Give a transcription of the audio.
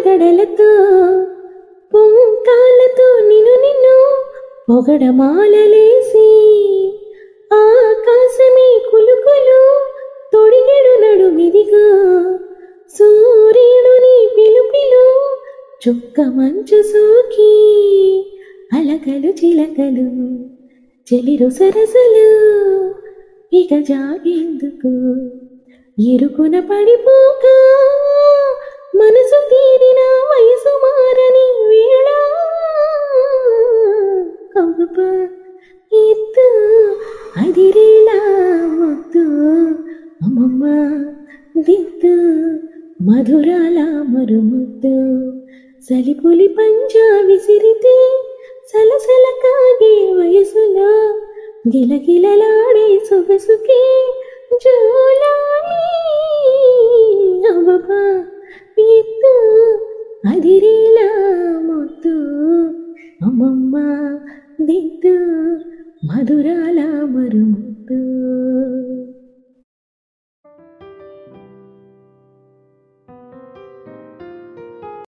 తడలతో పొంకాలతో నిన్ను నిన్ను పొగడమాలలేసి ఆకాశమే కులుకులు తొడిగెడు నడుమిదిగా సూర్యుడుని పిలుపిలు చుక్క మంచు సోకి అలకలు చిలకలు చెలిరు సరసలు ఇక జాగేందుకు ఇరుకున పడిపోక మనసు తీరిన వయసు మారని వేళ అబ్బబ్బ, ఎత్తు అదిరేలా ముద్దు అమ్మమ్మ దిద్దు మధురాల మరుముద్దు సలిపులి పంజా విసిరితే సలసల కాగే వయసులో గిలగిలలాడే సొగసుకే జోలాలి అవ్వబా ఎత్తు అదిరేలా ముద్దు అమ్మమ్మ దిద్దు మధురాల మరుము